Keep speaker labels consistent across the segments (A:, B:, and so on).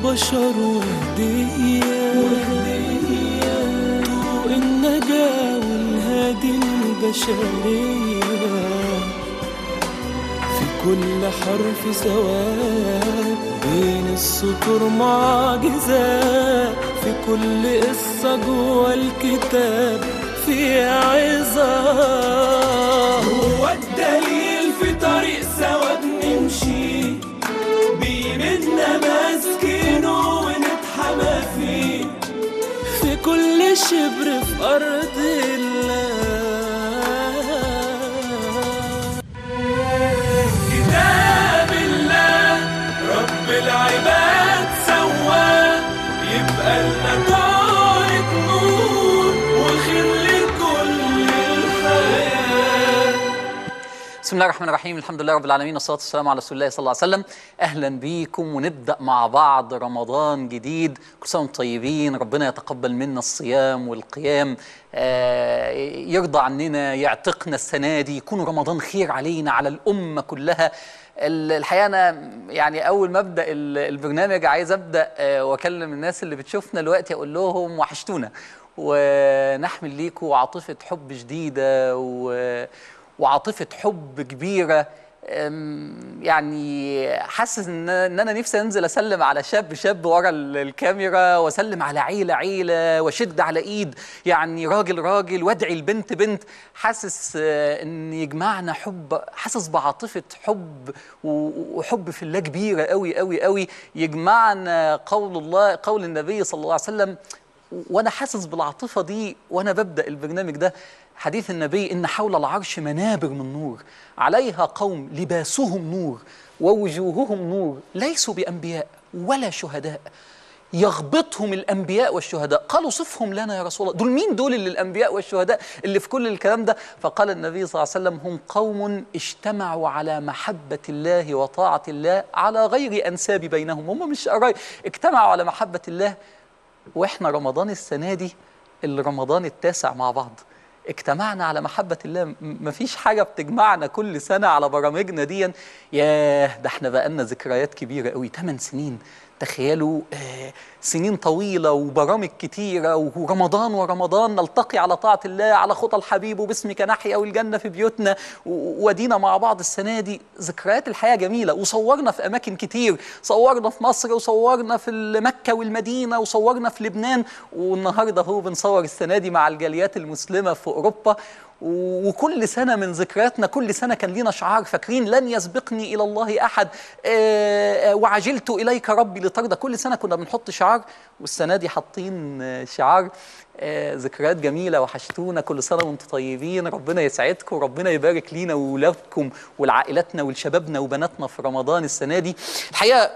A: للبشر وهدية طوق النجاة والهادي البشرية في كل حرف سواد بين السطور معجزات في كل قصة جوا الكتاب في عظة هو الدليل في طريق سوا بنمشي بإيدنا ماسكينه ونتحمى فيه في كل شبر في أرض الله كتاب الله رب العباد سواه يبقى لنا طارق نور وخير لكل الحياه
B: بسم الله الرحمن الرحيم الحمد لله رب العالمين والصلاة والسلام على رسول الله صلى الله عليه وسلم أهلا بيكم ونبدأ مع بعض رمضان جديد كل سنة وانتم طيبين ربنا يتقبل منا الصيام والقيام آه، يرضى عننا يعتقنا السنة دي يكون رمضان خير علينا على الأمة كلها ال- الحقيقة أنا يعني أول ما أبدأ ال- البرنامج عايز أبدأ آه، وأكلم الناس اللي بتشوفنا دلوقتي أقول لهم وحشتونا ونحمل ليكم عاطفة حب جديدة و وعاطفة حب كبيرة أم، يعني حاسس ان ان انا نفسي انزل اسلم على شاب شاب ورا ال- الكاميرا واسلم على عيله عيله واشد على ايد يعني راجل راجل وادعي البنت بنت حاسس آه، ان يجمعنا حب حاسس بعاطفه حب و- وحب في الله كبيره قوي قوي قوي يجمعنا قول الله قول النبي صلى الله عليه وسلم وانا حاسس بالعاطفه دي وانا ببدا البرنامج ده حديث النبي ان حول العرش منابر من نور عليها قوم لباسهم نور ووجوههم نور ليسوا بانبياء ولا شهداء يغبطهم الانبياء والشهداء قالوا صفهم لنا يا رسول الله دول مين دول اللي الانبياء والشهداء اللي في كل الكلام ده فقال النبي صلى الله عليه وسلم هم قوم اجتمعوا على محبه الله وطاعه الله على غير انساب بينهم هم مش قرايب اجتمعوا على محبه الله واحنا رمضان السنه دي الرمضان التاسع مع بعض اجتمعنا على محبة الله م- مفيش حاجة بتجمعنا كل سنة على برامجنا دي ياه ده احنا بقالنا ذكريات كبيرة قوي 8 سنين تخيلوا آه سنين طويلة وبرامج كتيرة ورمضان ورمضان نلتقي على طاعة الله على خطى الحبيب وباسمك نحيا والجنة في بيوتنا و- ودينا مع بعض السنة دي ذكريات الحياة جميلة وصورنا في أماكن كتير صورنا في مصر وصورنا في مكة والمدينة وصورنا في لبنان والنهاردة هو بنصور السنة دي مع الجاليات المسلمة في أوروبا و- وكل سنة من ذكرياتنا كل سنة كان لينا شعار فاكرين لن يسبقني إلى الله أحد آه، آه، وعجلت إليك ربي لترضى كل سنة كنا بنحط شعار والسنة دي حاطين آه، شعار آه، ذكريات جميلة وحشتونا كل سنة وانتم طيبين ربنا يسعدكم وربنا يبارك لينا وولادكم ولعائلاتنا ولشبابنا وبناتنا في رمضان السنة دي الحقيقة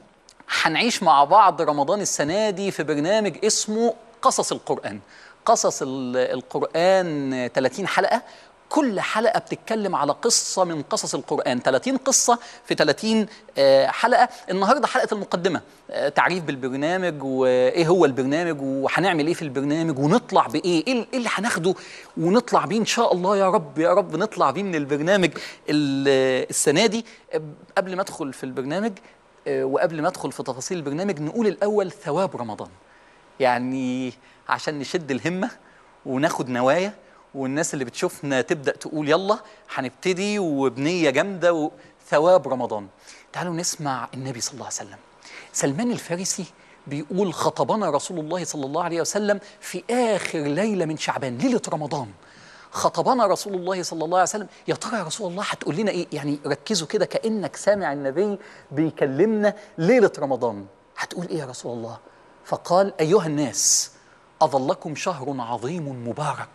B: هنعيش مع بعض رمضان السنة دي في برنامج اسمه قصص القرآن قصص ال- القرآن 30 حلقة كل حلقة بتتكلم على قصة من قصص القرآن 30 قصة في 30 آه، حلقة النهاردة حلقة المقدمة آه، تعريف بالبرنامج وإيه هو البرنامج وهنعمل إيه في البرنامج ونطلع بإيه إيه إيه اللي هناخده ونطلع بيه إن شاء الله يا رب يا رب نطلع بيه من البرنامج ال- السنة دي آه، قبل ما أدخل في البرنامج آه، وقبل ما أدخل في تفاصيل البرنامج نقول الأول ثواب رمضان يعني عشان نشد الهمة وناخد نوايا والناس اللي بتشوفنا تبدأ تقول يلا هنبتدي وبنية جامدة وثواب رمضان تعالوا نسمع النبي صلى الله عليه وسلم سلمان الفارسي بيقول خطبنا رسول الله صلى الله عليه وسلم في آخر ليلة من شعبان ليلة رمضان خطبنا رسول الله صلى الله عليه وسلم يا ترى يا رسول الله هتقول لنا ايه يعني ركزوا كده كانك سامع النبي بيكلمنا ليله رمضان هتقول ايه يا رسول الله فقال ايها الناس اظلكم شهر عظيم مبارك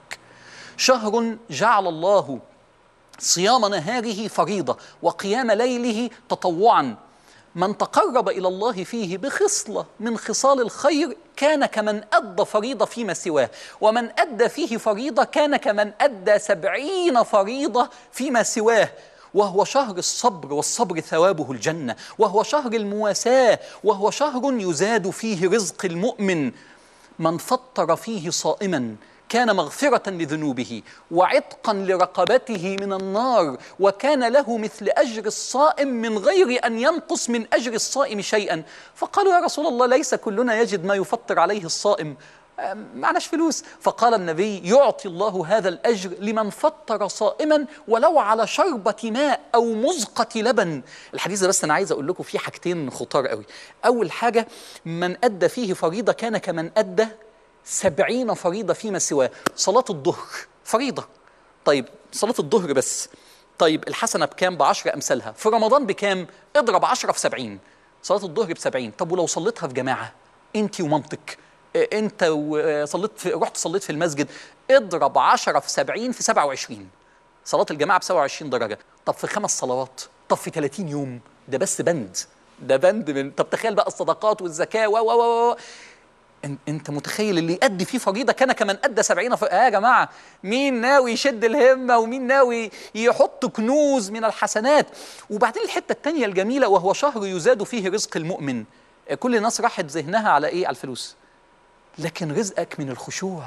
B: شهر جعل الله صيام نهاره فريضه وقيام ليله تطوعا من تقرب الى الله فيه بخصله من خصال الخير كان كمن ادى فريضه فيما سواه ومن ادى فيه فريضه كان كمن ادى سبعين فريضه فيما سواه وهو شهر الصبر والصبر ثوابه الجنه وهو شهر المواساه وهو شهر يزاد فيه رزق المؤمن من فطر فيه صائما كان مغفرة لذنوبه وعتقا لرقبته من النار وكان له مثل أجر الصائم من غير أن ينقص من أجر الصائم شيئا فقالوا يا رسول الله ليس كلنا يجد ما يفطر عليه الصائم آم، معناش فلوس فقال النبي يعطي الله هذا الأجر لمن فطر صائما ولو على شربة ماء أو مزقة لبن الحديث ده بس أنا عايز أقول لكم فيه حاجتين خطار قوي أول حاجة من أدى فيه فريضة كان كمن أدى سبعين فريضة فيما سواه صلاة الظهر فريضة طيب صلاة الظهر بس طيب الحسنة بكام بعشر أمثالها في رمضان بكام اضرب عشرة في سبعين صلاة الظهر بسبعين طب ولو صليتها في جماعة انت ومامتك اه، انت وصليت في رحت صليت في المسجد اضرب عشرة في سبعين في سبعة وعشرين صلاة الجماعة ب 27 درجة طب في خمس صلوات طب في 30 يوم ده بس بند ده بند من طب تخيل بقى الصدقات والزكاة و و و و إن- انت متخيل اللي يأدي فيه فريضه كان كمن ادى سبعين ف... آه يا جماعه مين ناوي يشد الهمه ومين ناوي يحط كنوز من الحسنات وبعدين الحته الثانيه الجميله وهو شهر يزاد فيه رزق المؤمن آه، كل الناس راحت ذهنها على ايه على الفلوس لكن رزقك من الخشوع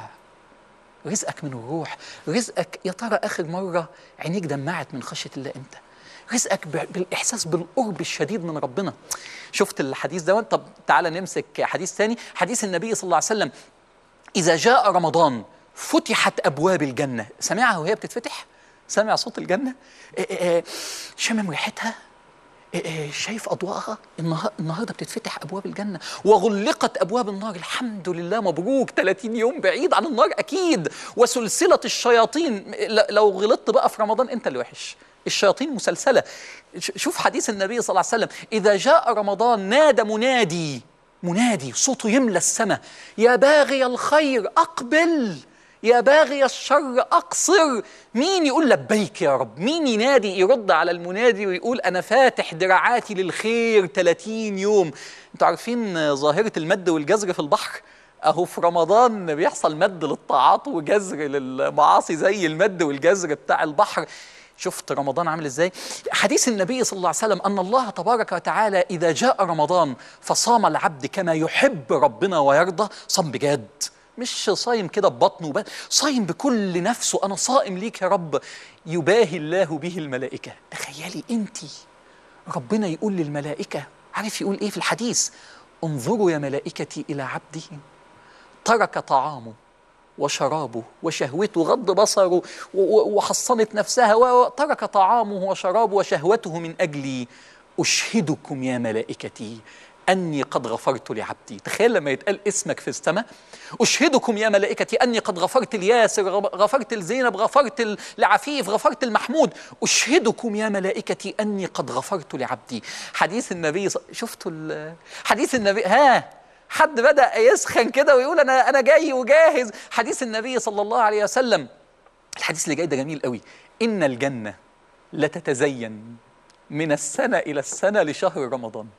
B: رزقك من الروح رزقك يا ترى اخر مره عينيك دمعت من خشيه الله امتى رزقك ب- بالاحساس بالقرب الشديد من ربنا شفت الحديث ده طب تعالى نمسك حديث ثاني حديث النبي صلى الله عليه وسلم اذا جاء رمضان فتحت ابواب الجنه سمعها وهي بتتفتح سمع صوت الجنه إيه إيه شمم ريحتها إيه إيه شايف اضواءها النها- النهارده بتتفتح ابواب الجنه وغلقت ابواب النار الحمد لله مبروك 30 يوم بعيد عن النار اكيد وسلسله الشياطين ل- لو غلطت بقى في رمضان انت اللي وحش الشياطين مسلسله ش- شوف حديث النبي صلى الله عليه وسلم اذا جاء رمضان نادى منادي منادي صوته يملى السماء يا باغي الخير اقبل يا باغي الشر اقصر مين يقول لبيك يا رب مين ينادي يرد على المنادي ويقول انا فاتح دراعاتي للخير 30 يوم انتوا عارفين ظاهره المد والجزر في البحر اهو في رمضان بيحصل مد للطاعات وجزر للمعاصي زي المد والجزر بتاع البحر شفت رمضان عامل ازاي حديث النبي صلى الله عليه وسلم ان الله تبارك وتعالى اذا جاء رمضان فصام العبد كما يحب ربنا ويرضى صام بجد مش صايم كده ببطنه بس صايم بكل نفسه انا صائم ليك يا رب يباهي الله به الملائكه تخيلي انت ربنا يقول للملائكه عارف يقول ايه في الحديث انظروا يا ملائكتي الى عبده ترك طعامه وشرابه وشهوته غض بصره و- و- وحصنت نفسها وترك طعامه وشرابه وشهوته من أجلي أشهدكم يا ملائكتي أني قد غفرت لعبدي تخيل لما يتقال اسمك في السماء أشهدكم يا ملائكتي أني قد غفرت لياسر غ- غفرت لزينب غفرت ل- لعفيف غفرت المحمود أشهدكم يا ملائكتي أني قد غفرت لعبدي حديث النبي ص- شفتوا ال- حديث النبي ها حد بدأ يسخن كده ويقول أنا أنا جاي وجاهز حديث النبي صلى الله عليه وسلم الحديث اللي جاي ده جميل قوي إن الجنة لتتزين من السنة إلى السنة لشهر رمضان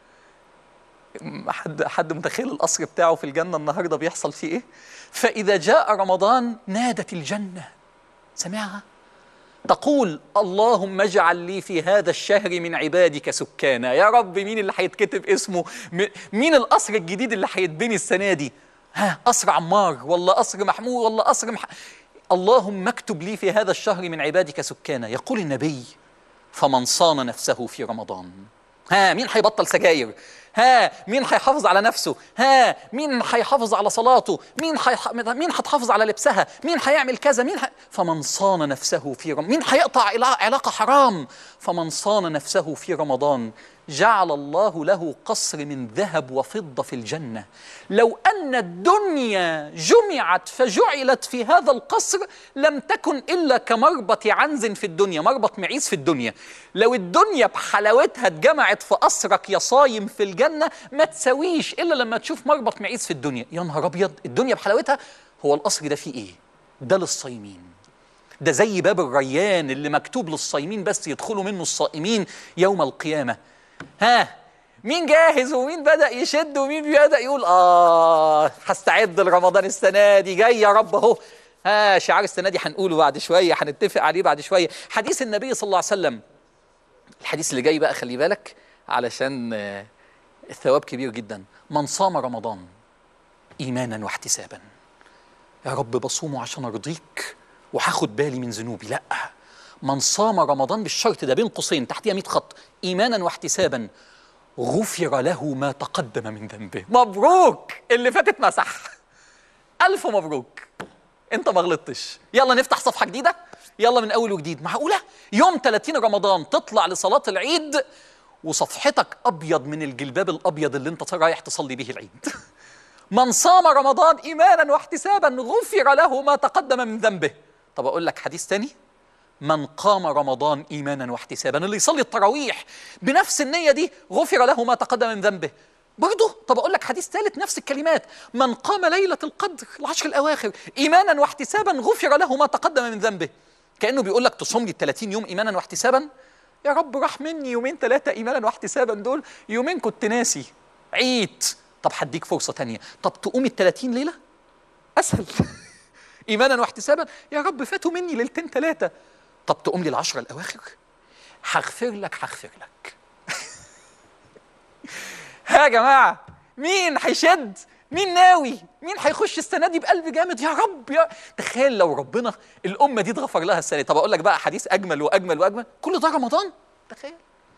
B: م- حد حد متخيل القصر بتاعه في الجنة النهاردة بيحصل فيه إيه؟ فإذا جاء رمضان نادت الجنة سمعها تقول اللهم اجعل لي في هذا الشهر من عبادك سكانا يا رب مين اللي هيتكتب اسمه م- مين القصر الجديد اللي هيتبني السنة دي ها قصر عمار ولا قصر محمود ولا قصر مح... اللهم اكتب لي في هذا الشهر من عبادك سكانا يقول النبي فمن صان نفسه في رمضان ها مين هيبطل سجاير ها مين هيحافظ على نفسه ها مين هيحافظ على صلاته مين حيح... مين هتحافظ على لبسها مين هيعمل كذا مين ح... فمن صان نفسه في رمضان مين هيقطع علا- علاقة حرام فمن صان نفسه في رمضان جعل الله له قصر من ذهب وفضة في الجنة لو أن الدنيا جمعت فجعلت في هذا القصر لم تكن إلا كمربط عنز في الدنيا مربط معيز في الدنيا لو الدنيا بحلاوتها اتجمعت في قصرك يا صايم في الجنة ما تسويش إلا لما تشوف مربط معيز في الدنيا يا نهار أبيض الدنيا بحلاوتها هو القصر ده فيه إيه ده للصايمين ده زي باب الريان اللي مكتوب للصايمين بس يدخلوا منه الصائمين يوم القيامة ها مين جاهز ومين بدأ يشد ومين بدأ يقول آه هستعد لرمضان السنة دي جاي يا رب أهو ها شعار السنة دي هنقوله بعد شوية هنتفق عليه بعد شوية حديث النبي صلى الله عليه وسلم الحديث اللي جاي بقى خلي بالك علشان آه، الثواب كبير جدا من صام رمضان إيمانا واحتسابا يا رب بصومه عشان ارضيك وهاخد بالي من ذنوبي لا من صام رمضان بالشرط ده بين قوسين تحتيها 100 خط ايمانا واحتسابا غفر له ما تقدم من ذنبه مبروك اللي فاتت مسح الف مبروك انت ما غلطتش يلا نفتح صفحه جديده يلا من اول وجديد معقوله يوم 30 رمضان تطلع لصلاه العيد وصفحتك ابيض من الجلباب الابيض اللي انت رايح تصلي به العيد من صام رمضان ايمانا واحتسابا غفر له ما تقدم من ذنبه طب اقول لك حديث تاني من قام رمضان ايمانا واحتسابا اللي يصلي التراويح بنفس النيه دي غفر له ما تقدم من ذنبه برضه طب اقول لك حديث ثالث نفس الكلمات من قام ليله القدر العشر الاواخر ايمانا واحتسابا غفر له ما تقدم من ذنبه كانه بيقول لك تصوم لي ال 30 يوم ايمانا واحتسابا يا رب راح مني يومين ثلاثه ايمانا واحتسابا دول يومين كنت ناسي عيد طب هديك فرصه تانية طب تقوم ال 30 ليله اسهل ايمانا واحتسابا يا رب فاتوا مني ليلتين ثلاثه طب تقوم لي العشرة الأواخر هغفر لك هغفر لك ها يا جماعة مين هيشد مين ناوي مين هيخش السنة دي بقلب جامد يا رب يا تخيل لو ربنا الأمة دي اتغفر لها السنة دي طب أقول لك بقى حديث أجمل وأجمل وأجمل كل ده رمضان تخيل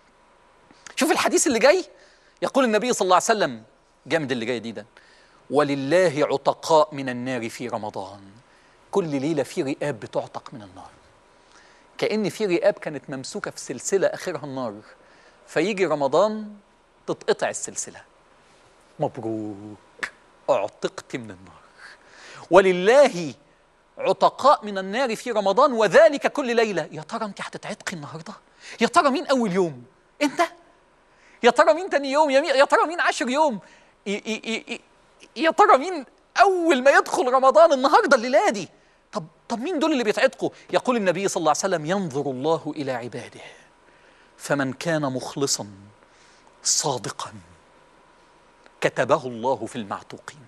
B: شوف الحديث اللي جاي يقول النبي صلى الله عليه وسلم جامد اللي جاي دي ده ولله عتقاء من النار في رمضان كل ليلة في رئاب بتعتق من النار كأن في رئاب كانت ممسوكة في سلسلة آخرها النار فيجي رمضان تتقطع السلسلة مبروك اعتقت من النار ولله عتقاء من النار في رمضان وذلك كل ليلة يا ترى انت هتتعتقي النهاردة يا ترى مين أول يوم انت يا ترى مين تاني يوم يا, مين يا ترى مين عشر يوم ي- ي- ي- ي- يا ترى مين أول ما يدخل رمضان النهاردة الليلة دي طب طب مين دول اللي بيتعتقوا يقول النبي صلى الله عليه وسلم ينظر الله إلى عباده فمن كان مخلصا صادقا كتبه الله في المعتوقين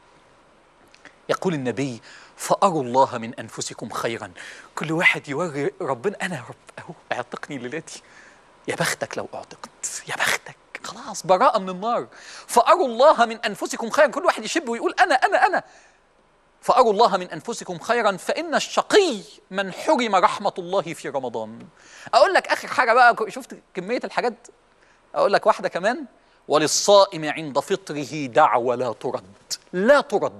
B: يقول النبي فأروا الله من أنفسكم خيرا كل واحد يوري ربنا أنا يا رب أهو اعتقني ليلتي يا بختك لو اعتقت يا بختك خلاص براءة من النار فأروا الله من أنفسكم خيرا كل واحد يشب ويقول أنا أنا أنا فأروا الله من أنفسكم خيرا فإن الشقي من حرم رحمة الله في رمضان أقول لك آخر حاجة بقى شفت كمية الحاجات أقول لك واحدة كمان وللصائم عند فطره دعوة لا ترد لا ترد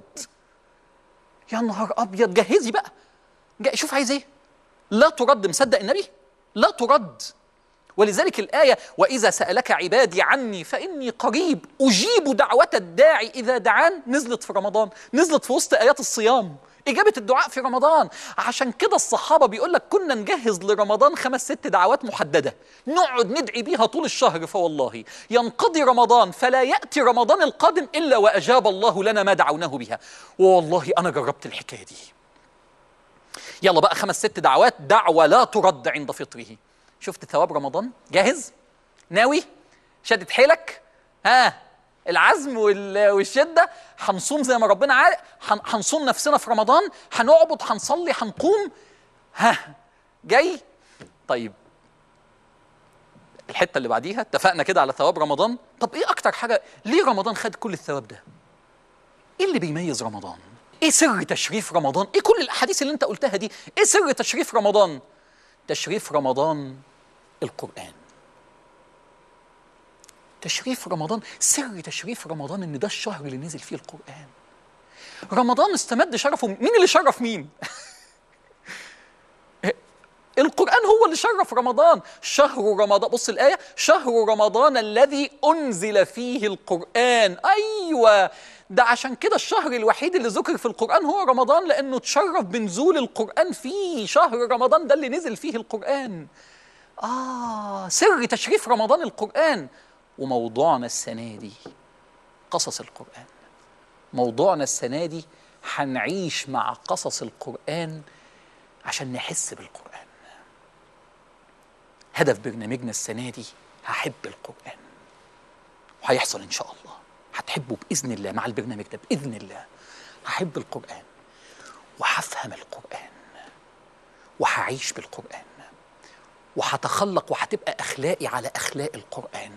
B: يا نهار أبيض جهزي بقى جا- شوف عايز إيه لا ترد مصدق النبي لا ترد ولذلك الآية وإذا سألك عبادي عني فإني قريب أجيب دعوة الداعي إذا دعان نزلت في رمضان نزلت في وسط آيات الصيام إجابة الدعاء في رمضان عشان كده الصحابة بيقول لك كنا نجهز لرمضان خمس ست دعوات محددة نقعد ندعي بيها طول الشهر فوالله ينقضي رمضان فلا يأتي رمضان القادم إلا وأجاب الله لنا ما دعوناه بها والله أنا جربت الحكاية دي يلا بقى خمس ست دعوات دعوة لا ترد عند فطره شفت ثواب رمضان جاهز ناوي شدت حيلك ها العزم وال- والشده هنصوم زي ما ربنا عارف هن- هنصوم نفسنا في رمضان هنعبد هنصلي هنقوم ها جاي طيب الحته اللي بعديها اتفقنا كده على ثواب رمضان طب ايه اكتر حاجه ليه رمضان خد كل الثواب ده ايه اللي بيميز رمضان ايه سر تشريف رمضان ايه كل الاحاديث اللي انت قلتها دي ايه سر تشريف رمضان تشريف رمضان القرآن تشريف رمضان سر تشريف رمضان ان ده الشهر اللي نزل فيه القرآن رمضان استمد شرفه مين اللي شرف مين القرآن هو اللي شرف رمضان شهر رمضان بص الآية شهر رمضان الذي أنزل فيه القرآن أيوة ده عشان كده الشهر الوحيد اللي ذكر في القرآن هو رمضان لأنه تشرف بنزول القرآن فيه شهر رمضان ده اللي نزل فيه القرآن آه سر تشريف رمضان القرآن وموضوعنا السنة دي قصص القرآن موضوعنا السنة دي هنعيش مع قصص القرآن عشان نحس بالقرآن هدف برنامجنا السنة دي هحب القرآن وهيحصل إن شاء الله هتحبه بإذن الله مع البرنامج ده بإذن الله هحب القرآن وهفهم القرآن وهعيش بالقرآن وهتخلق وهتبقى أخلاقي على أخلاق القرآن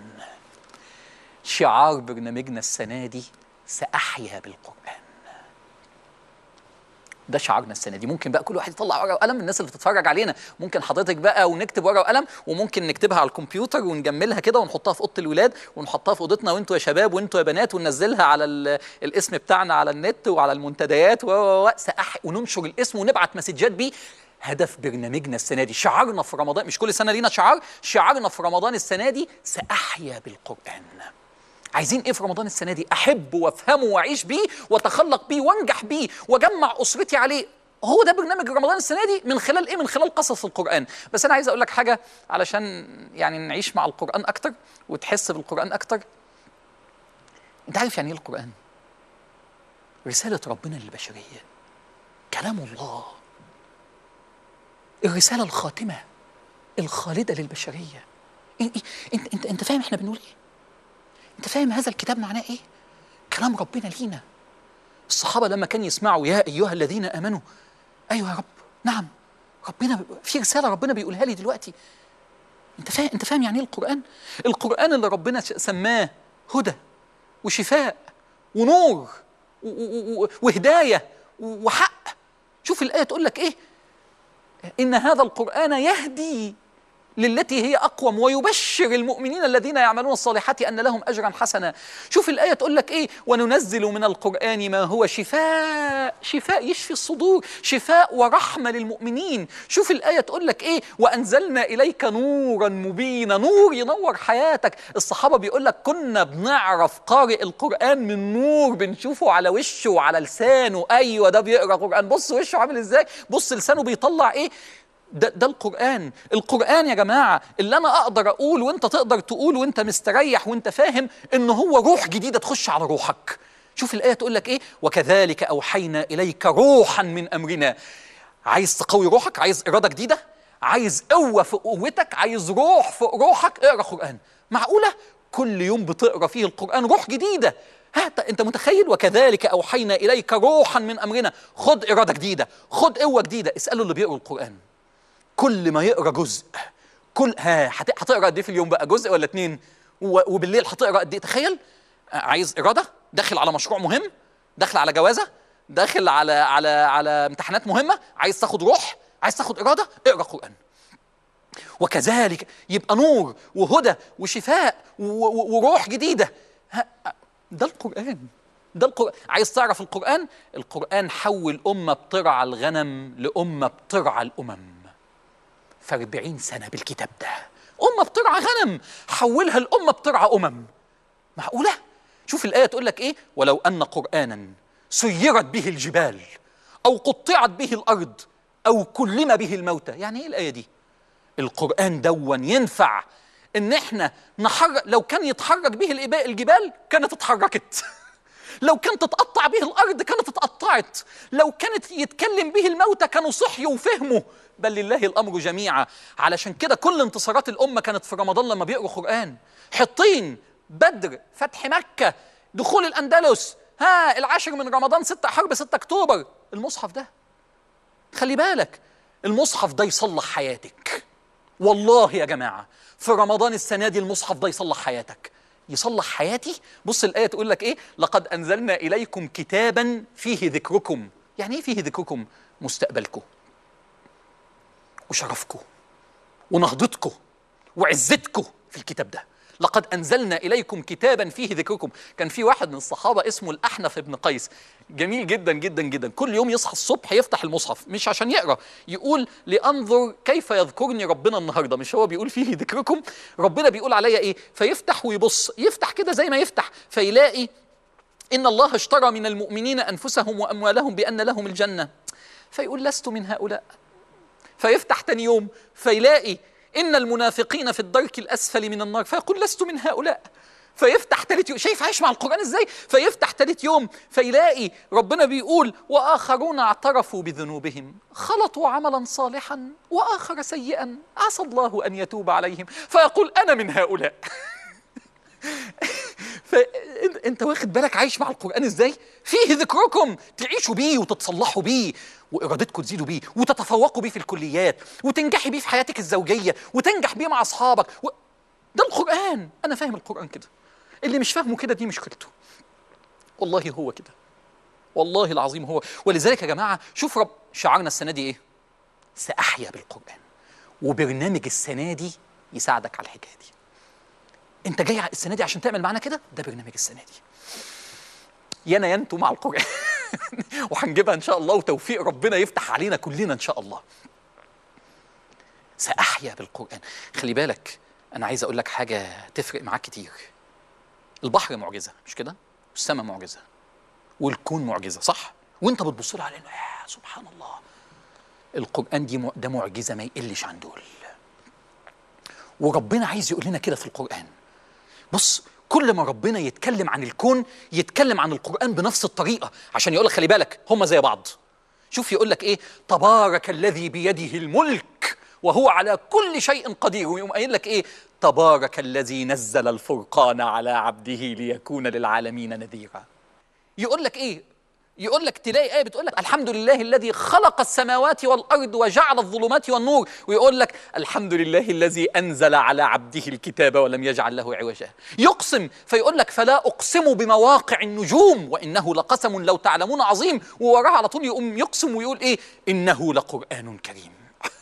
B: شعار برنامجنا السنة دي سأحيا بالقرآن ده شعارنا السنه دي ممكن بقى كل واحد يطلع ورقه وقلم الناس اللي بتتفرج علينا ممكن حضرتك بقى ونكتب ورقه وقلم وممكن نكتبها على الكمبيوتر ونجملها كده ونحطها في اوضه الولاد ونحطها في اوضتنا وانتوا يا شباب وانتوا يا بنات وننزلها على ال- الاسم بتاعنا على النت وعلى المنتديات و و- و- سأح وننشر الاسم ونبعت مسجات بيه هدف برنامجنا السنه دي شعارنا في رمضان مش كل سنه لينا شعار شعارنا في رمضان السنه دي ساحيا بالقران عايزين ايه في رمضان السنه دي احب وافهمه واعيش بيه واتخلق بيه وانجح بيه واجمع اسرتي عليه هو ده برنامج رمضان السنه دي من خلال ايه من خلال قصص القران بس انا عايز اقول لك حاجه علشان يعني نعيش مع القران اكتر وتحس بالقران اكتر انت عارف يعني ايه القران رساله ربنا للبشريه كلام الله الرساله الخاتمه الخالده للبشريه انت انت انت, انت فاهم احنا بنقول ايه انت فاهم هذا الكتاب معناه ايه كلام ربنا لينا الصحابه لما كانوا يسمعوا يا ايها الذين امنوا ايوه يا رب نعم ربنا في رساله ربنا بيقولها لي دلوقتي انت فاهم انت فاهم يعني ايه القران القران اللي ربنا ش- سماه هدى وشفاء ونور و- و- و- وهدايه وحق شوف الايه تقول لك ايه ان هذا القران يهدي للتي هي اقوم ويبشر المؤمنين الذين يعملون الصالحات ان لهم اجرا حسنا شوف الايه تقول لك ايه وننزل من القران ما هو شفاء شفاء يشفي الصدور شفاء ورحمه للمؤمنين شوف الايه تقول لك ايه وانزلنا اليك نورا مبينا نور ينور حياتك الصحابه بيقول لك كنا بنعرف قارئ القران من نور بنشوفه على وشه وعلى لسانه ايوه ده بيقرا قران بص وشه عامل ازاي بص لسانه بيطلع ايه ده, ده القرآن القرآن يا جماعة اللي أنا أقدر أقول وأنت تقدر تقول وأنت مستريح وأنت فاهم إن هو روح جديدة تخش على روحك شوف الآية تقول لك إيه وكذلك أوحينا إليك روحا من أمرنا عايز تقوي روحك عايز إرادة جديدة عايز قوة في قوتك عايز روح في روحك اقرأ قرآن معقولة كل يوم بتقرأ فيه القرآن روح جديدة ها انت متخيل وكذلك اوحينا اليك روحا من امرنا خد اراده جديده خد قوه جديده اسالوا اللي بيقروا القران كل ما يقرا جزء كل ها هت- هتقرا قد ايه في اليوم بقى جزء ولا اتنين و- وبالليل هتقرا قد ايه تخيل آه، عايز اراده داخل على مشروع مهم داخل على جوازه داخل على على على امتحانات مهمه عايز تاخد روح عايز تاخد اراده اقرا قران وكذلك يبقى نور وهدى وشفاء و- و- وروح جديده ها، ده القران ده القرآن عايز تعرف القرآن القرآن حول أمة بترعى الغنم لأمة بترعى الأمم في 40 سنة بالكتاب ده أمة بترعى غنم حولها الأمة بترعى أمم معقولة؟ شوف الآية تقول لك إيه ولو أن قرآنا سيرت به الجبال أو قطعت به الأرض أو كلم به الموتى يعني إيه الآية دي؟ القرآن دون ينفع إن إحنا نحرك لو كان يتحرك به الإباء الجبال كانت اتحركت لو كانت تتقطع به الارض كانت اتقطعت لو كانت يتكلم به الموتى كانوا صحيوا وفهموا بل لله الامر جميعا علشان كده كل انتصارات الامه كانت في رمضان لما بيقروا قران حطين بدر فتح مكه دخول الاندلس ها العاشر من رمضان 6 حرب 6 اكتوبر المصحف ده خلي بالك المصحف ده يصلح حياتك والله يا جماعه في رمضان السنه دي المصحف ده يصلح حياتك يصلح حياتي بص الايه تقول لك ايه لقد انزلنا اليكم كتابا فيه ذكركم يعني ايه فيه ذكركم مستقبلكم وشرفكم ونهضتكم وعزتكم في الكتاب ده لقد انزلنا اليكم كتابا فيه ذكركم كان في واحد من الصحابه اسمه الاحنف بن قيس جميل جدا جدا جدا كل يوم يصحى الصبح يفتح المصحف مش عشان يقرا يقول لانظر كيف يذكرني ربنا النهارده مش هو بيقول فيه ذكركم ربنا بيقول عليا ايه فيفتح ويبص يفتح كده زي ما يفتح فيلاقي ان الله اشترى من المؤمنين انفسهم واموالهم بان لهم الجنه فيقول لست من هؤلاء فيفتح تاني يوم فيلاقي ان المنافقين في الدرك الاسفل من النار فيقول لست من هؤلاء فيفتح تالت يوم شايف عايش مع القران ازاي فيفتح تالت يوم فيلاقي ربنا بيقول واخرون اعترفوا بذنوبهم خلطوا عملا صالحا واخر سيئا عسى الله ان يتوب عليهم فيقول انا من هؤلاء فانت واخد بالك عايش مع القران ازاي فيه ذكركم تعيشوا بيه وتتصلحوا بيه وارادتكم تزيدوا بيه وتتفوقوا بيه في الكليات وتنجحي بيه في حياتك الزوجيه وتنجح بيه مع اصحابك و... ده القران انا فاهم القران كده اللي مش فاهمه كده دي مشكلته والله هو كده والله العظيم هو ولذلك يا جماعه شوف رب شعارنا السنه دي ايه ساحيا بالقران وبرنامج السنه دي يساعدك على الحكايه دي انت جاي السنه دي عشان تعمل معانا كده ده برنامج السنه دي يانا ينتو مع القران وهنجيبها ان شاء الله وتوفيق ربنا يفتح علينا كلنا ان شاء الله ساحيا بالقران خلي بالك انا عايز اقول لك حاجه تفرق معاك كتير البحر معجزه مش كده والسماء معجزه والكون معجزه صح وانت بتبص لها على انه يا سبحان الله القران دي مع- ده معجزه ما يقلش عن دول وربنا عايز يقول لنا كده في القران بص كل ما ربنا يتكلم عن الكون يتكلم عن القرآن بنفس الطريقة عشان يقول لك خلي بالك هم زي بعض شوف يقول لك ايه تبارك الذي بيده الملك وهو على كل شيء قدير ويقوم قايل لك ايه تبارك الذي نزل الفرقان على عبده ليكون للعالمين نذيرا يقول لك ايه يقول لك تلاقي ايه بتقول لك الحمد لله الذي خلق السماوات والارض وجعل الظلمات والنور ويقول لك الحمد لله الذي انزل على عبده الكتاب ولم يجعل له عوجا يقسم فيقول لك فلا اقسم بمواقع النجوم وانه لقسم لو تعلمون عظيم ووراها على طول يقوم يقسم ويقول ايه انه لقران كريم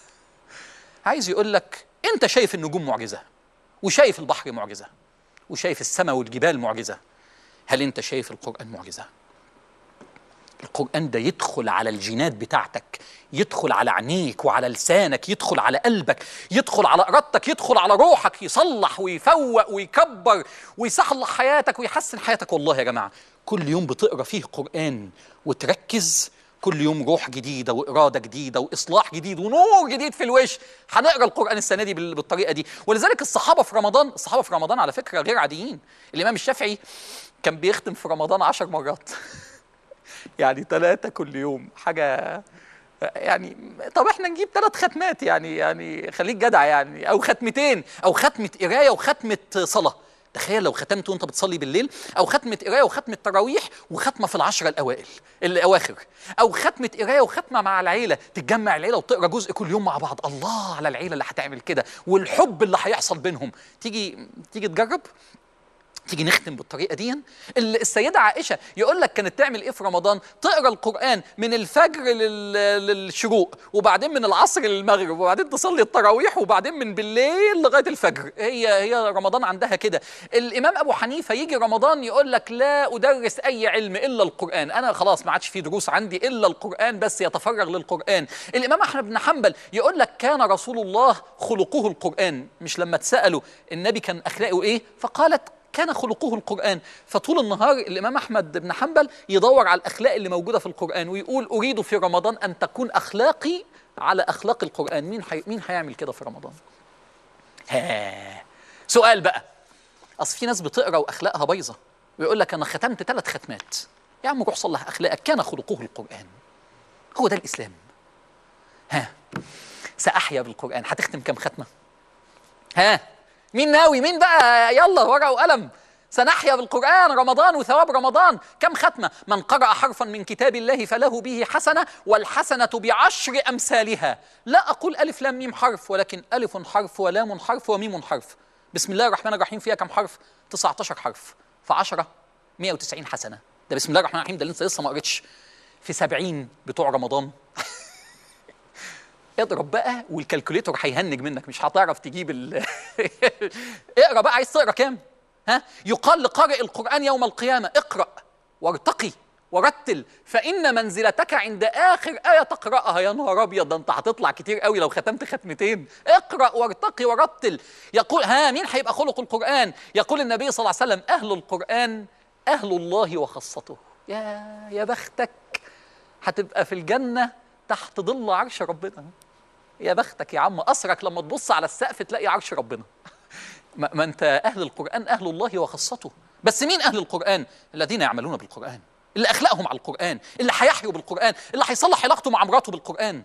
B: عايز يقول لك انت شايف النجوم معجزه وشايف البحر معجزه وشايف السماء والجبال معجزه هل انت شايف القران معجزه القرآن ده يدخل على الجينات بتاعتك يدخل على عينيك وعلى لسانك يدخل على قلبك يدخل على إرادتك يدخل على روحك يصلح ويفوق ويكبر ويصلح حياتك ويحسن حياتك والله يا جماعة كل يوم بتقرأ فيه قرآن وتركز كل يوم روح جديدة وإرادة جديدة وإصلاح جديد ونور جديد في الوش هنقرأ القرآن السنة دي بال- بالطريقة دي ولذلك الصحابة في رمضان الصحابة في رمضان على فكرة غير عاديين الإمام الشافعي كان بيختم في رمضان عشر مرات يعني ثلاثة كل يوم حاجة يعني طب احنا نجيب ثلاث ختمات يعني يعني خليك جدع يعني او ختمتين او ختمة قراية وختمة صلاة تخيل لو ختمت وانت بتصلي بالليل او ختمة قراية وختمة تراويح وختمة في العشرة الاوائل الاواخر او ختمة قراية وختمة مع العيلة تتجمع العيلة وتقرا جزء كل يوم مع بعض الله على العيلة اللي هتعمل كده والحب اللي هيحصل بينهم تيجي تيجي تجرب تيجي نختم بالطريقه دي ال- السيده عائشه يقول لك كانت تعمل ايه في رمضان تقرا القران من الفجر لل- للشروق وبعدين من العصر للمغرب وبعدين تصلي التراويح وبعدين من بالليل لغايه الفجر هي هي رمضان عندها كده الامام ابو حنيفه يجي رمضان يقول لك لا ادرس اي علم الا القران انا خلاص ما عادش في دروس عندي الا القران بس يتفرغ للقران الامام احمد بن حنبل يقول لك كان رسول الله خلقه القران مش لما اتسالوا النبي كان اخلاقه ايه فقالت كان خلقه القرآن فطول النهار الإمام أحمد بن حنبل يدور على الأخلاق اللي موجودة في القرآن ويقول أريد في رمضان أن تكون أخلاقي على أخلاق القرآن مين حي... مين هيعمل كده في رمضان؟ ها سؤال بقى أصل في ناس بتقرأ وأخلاقها بايظة ويقول لك أنا ختمت ثلاث ختمات يا عم روح صلح أخلاقك كان خلقه القرآن هو ده الإسلام ها سأحيا بالقرآن هتختم كم ختمة؟ ها مين ناوي مين بقى يلا ورقه وقلم سنحيا بالقرآن رمضان وثواب رمضان كم ختمة من قرأ حرفا من كتاب الله فله به حسنة والحسنة بعشر أمثالها لا أقول ألف لام ميم حرف ولكن ألف حرف ولام حرف وميم حرف بسم الله الرحمن الرحيم فيها كم حرف 19 حرف فعشرة 190 حسنة ده بسم الله الرحمن الرحيم ده اللي انت لسه ما قريتش في 70 بتوع رمضان اضرب بقى والكالكوليتور هيهنج منك مش هتعرف تجيب ال اقرا بقى عايز تقرا كام ها يقال لقارئ القران يوم القيامه اقرا وارتقي ورتل فان منزلتك عند اخر ايه تقراها يا نهار ابيض ده انت هتطلع كتير قوي لو ختمت ختمتين اقرا وارتقي ورتل يقول ها مين هيبقى خلق القران يقول النبي صلى الله عليه وسلم اهل القران اهل الله وخاصته يا يا بختك هتبقى في الجنه تحت ظل عرش ربنا يا بختك يا عم أسرك لما تبص على السقف تلاقي عرش ربنا ما ما أنت أهل القرآن أهل الله وخاصته بس مين أهل القرآن الذين يعملون بالقرآن اللي أخلاقهم على القرآن اللي هيحيوا بالقرآن اللي هيصلح علاقته مع مراته بالقرآن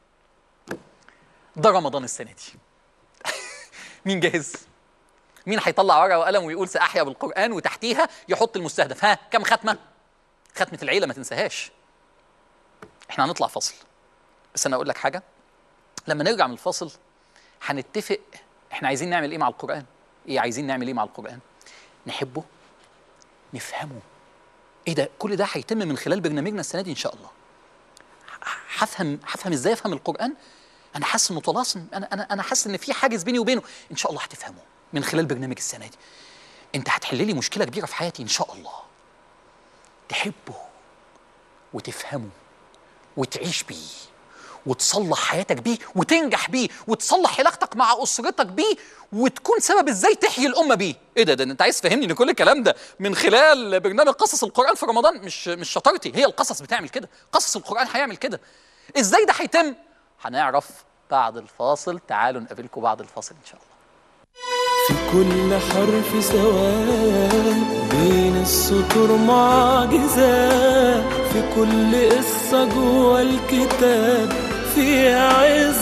B: ده رمضان السنة دي مين جاهز مين هيطلع ورقة وقلم ويقول سأحيا بالقرآن وتحتيها يحط المستهدف ها كم ختمة ختمة العيلة ما تنساهاش احنا هنطلع فصل بس انا اقول لك حاجه لما نرجع من الفاصل هنتفق احنا عايزين نعمل ايه مع القرآن؟ ايه عايزين نعمل ايه مع القرآن؟ نحبه نفهمه ايه ده كل ده هيتم من خلال برنامجنا السنه دي ان شاء الله ه- هفهم هفهم ازاي افهم القران انا حاسس انه طلاسم انا انا انا حاسس ان في حاجز بيني وبينه ان شاء الله هتفهمه من خلال برنامج السنه دي انت هتحل لي مشكله كبيره في حياتي ان شاء الله تحبه وتفهمه وتعيش بيه وتصلح حياتك بيه وتنجح بيه وتصلح علاقتك مع اسرتك بيه وتكون سبب ازاي تحيي الامه بيه ايه ده ده انت عايز تفهمني ان كل الكلام ده من خلال برنامج قصص القران في رمضان مش مش شطارتي هي القصص بتعمل كده قصص القران هيعمل كده ازاي ده هيتم هنعرف بعد الفاصل تعالوا نقابلكم بعد الفاصل ان شاء الله
A: في كل حرف سواء بين السطور معجزة في كل قصة جوا الكتاب فيها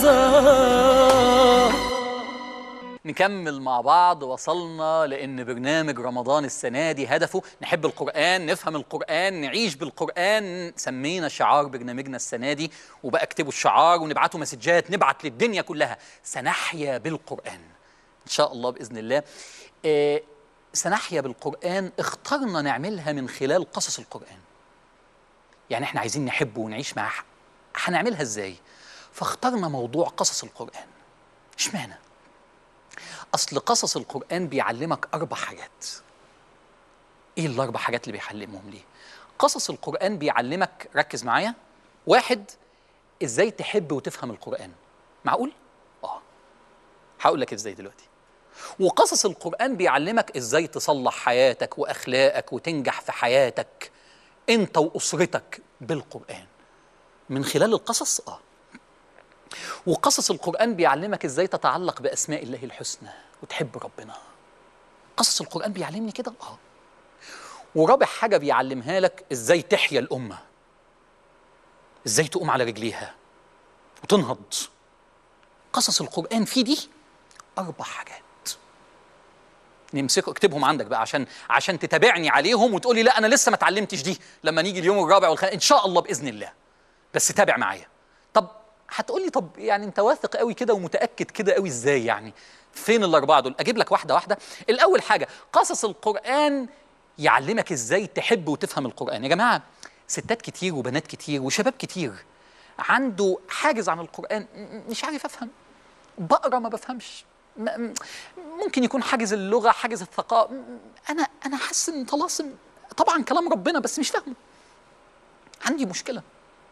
A: عظة
B: نكمل مع بعض وصلنا لان برنامج رمضان السنه دي هدفه نحب القران نفهم القران نعيش بالقران سمينا شعار برنامجنا السنه دي وبقى اكتبوا الشعار ونبعته مسجات نبعت للدنيا كلها سنحيا بالقران ان شاء الله باذن الله آه سنحيا بالقران اخترنا نعملها من خلال قصص القران يعني احنا عايزين نحبه ونعيش معاه هنعملها ازاي فاخترنا موضوع قصص القران اشمعنى اصل قصص القران بيعلمك اربع حاجات ايه الاربع حاجات اللي بيعلمهم ليه قصص القران بيعلمك ركز معايا واحد ازاي تحب وتفهم القران معقول اه هقول لك ازاي دلوقتي وقصص القران بيعلمك ازاي تصلح حياتك واخلاقك وتنجح في حياتك انت واسرتك بالقران من خلال القصص اه وقصص القرآن بيعلمك ازاي تتعلق بأسماء الله الحسنى وتحب ربنا قصص القرآن بيعلمني كده اه ورابع حاجة بيعلمها لك ازاي تحيا الأمة ازاي تقوم على رجليها وتنهض قصص القرآن فيه دي أربع حاجات نمسكه اكتبهم عندك بقى عشان عشان تتابعني عليهم وتقولي لا انا لسه ما اتعلمتش دي لما نيجي اليوم الرابع والخامس ان شاء الله باذن الله بس تابع معايا طب هتقولي طب يعني انت واثق قوي كده ومتاكد كده قوي ازاي يعني فين الاربعه دول اجيب لك واحده واحده الاول حاجه قصص القران يعلمك ازاي تحب وتفهم القران يا جماعه ستات كتير وبنات كتير وشباب كتير عنده حاجز عن القران م- مش عارف افهم بقرا ما بفهمش م- م- ممكن يكون حاجز اللغه حاجز الثقافه م- انا انا حاسس ان طلاسم طبعا كلام ربنا بس مش فاهمه عندي مشكله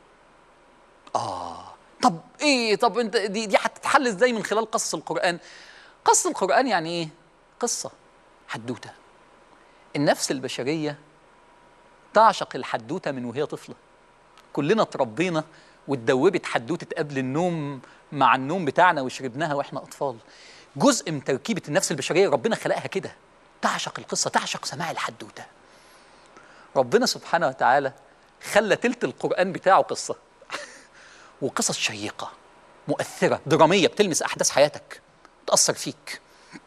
B: اه طب ايه طب انت دي دي هتتحل ازاي من خلال قصص القران قصص القران يعني ايه قصه حدوته النفس البشريه تعشق الحدوته من وهي طفله كلنا اتربينا واتدوبت حدوته قبل النوم مع النوم بتاعنا وشربناها واحنا اطفال جزء من تركيبه النفس البشريه ربنا خلقها كده تعشق القصه تعشق سماع الحدوته ربنا سبحانه وتعالى خلى تلت القران بتاعه قصه وقصص شيقه مؤثره دراميه بتلمس احداث حياتك تاثر فيك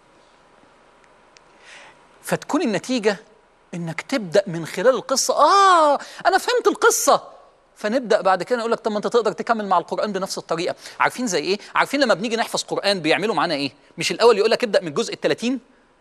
B: فتكون النتيجه انك تبدا من خلال القصه اه انا فهمت القصه فنبدا بعد كده نقول لك طب ما انت تقدر تكمل مع القران بنفس الطريقه عارفين زي ايه عارفين لما بنيجي نحفظ قران بيعملوا معانا ايه مش الاول يقول لك ابدا من الجزء ال 30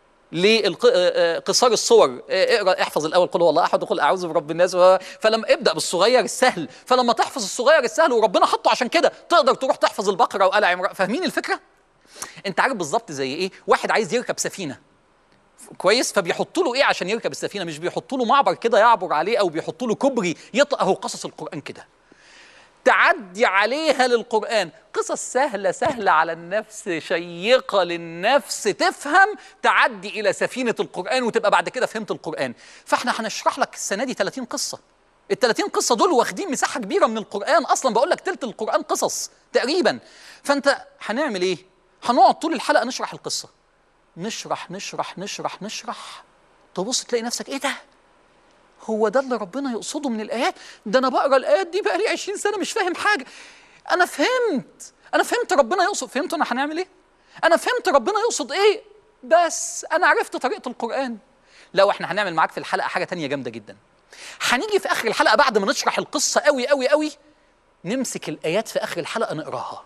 B: لقصار الصور آه، اقرا احفظ الاول قل هو الله احد وقل اعوذ برب الناس و- فلما ابدا بالصغير السهل فلما تحفظ الصغير السهل وربنا حطه عشان كده تقدر تروح تحفظ البقره وال عمران فاهمين الفكره انت عارف بالظبط زي ايه واحد عايز يركب سفينه كويس فبيحطوا له ايه عشان يركب السفينه مش بيحطوا له معبر كده يعبر عليه او بيحطوا له كوبري يطلع اهو قصص القران كده تعدي عليها للقرآن قصص سهلة سهلة على النفس شيقة للنفس تفهم تعدي إلى سفينة القرآن وتبقى بعد كده فهمت القرآن فاحنا هنشرح لك السنة دي 30 قصة ال 30 قصة دول واخدين مساحة كبيرة من القرآن أصلا بقول لك تلت القرآن قصص تقريبا فأنت هنعمل إيه؟ هنقعد طول الحلقة نشرح القصة نشرح نشرح نشرح نشرح تبص تلاقي نفسك إيه ده؟ هو ده اللي ربنا يقصده من الايات ده انا بقرا الايات دي بقى لي 20 سنه مش فاهم حاجه انا فهمت انا فهمت ربنا يقصد فهمت انا هنعمل ايه انا فهمت ربنا يقصد ايه بس انا عرفت طريقه القران لو احنا هنعمل معاك في الحلقه حاجه تانية جامده جدا هنيجي في اخر الحلقه بعد ما نشرح القصه قوي قوي قوي نمسك الايات في اخر الحلقه نقراها